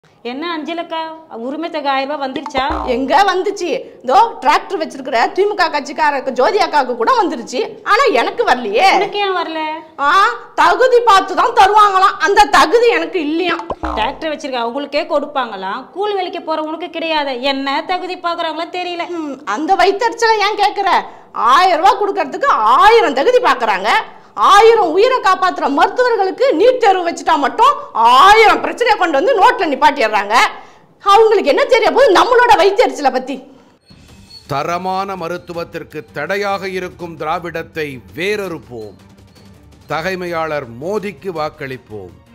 என்ன அஞ்சலக்கா உரிமை தொகை ஆயிரம் ரூபாய் வந்துருச்சா எங்க வந்துச்சு இதோ டிராக்டர் வச்சிருக்கிற திமுக கட்சிக்காரருக்கு ஜோதி அக்காவுக்கு கூட வந்துருச்சு ஆனா எனக்கு வரலையே எனக்கு ஏன் வரல ஆ தகுதி பார்த்து தான் தருவாங்களாம் அந்த தகுதி எனக்கு இல்லையாம் டிராக்டர் வச்சிருக்க அவங்களுக்கே கொடுப்பாங்களாம் கூலி வேலைக்கு போறவங்களுக்கு கிடையாது என்ன தகுதி பாக்குறாங்களோ தெரியல ம், அந்த வயிற்றுச்சலை ஏன் கேட்குற ஆயிரம் ரூபாய் கொடுக்கறதுக்கு ஆயிரம் தகுதி பார்க்கறாங்க ஆயிரம் உயிரை காப்பாத்துற மருத்துவர்களுக்கு நீட் தேர்வு வச்சுட்டா மட்டும் ஆயிரம் பிரச்சனையை கொண்டு வந்து நோட்ல நிப்பாட்டிடுறாங்க அவங்களுக்கு என்ன தெரிய போகுது நம்மளோட வயிற்றுச்சலை பத்தி தரமான மருத்துவத்திற்கு தடையாக இருக்கும் திராவிடத்தை வேரறுப்போம் தகைமையாளர் மோடிக்கு வாக்களிப்போம்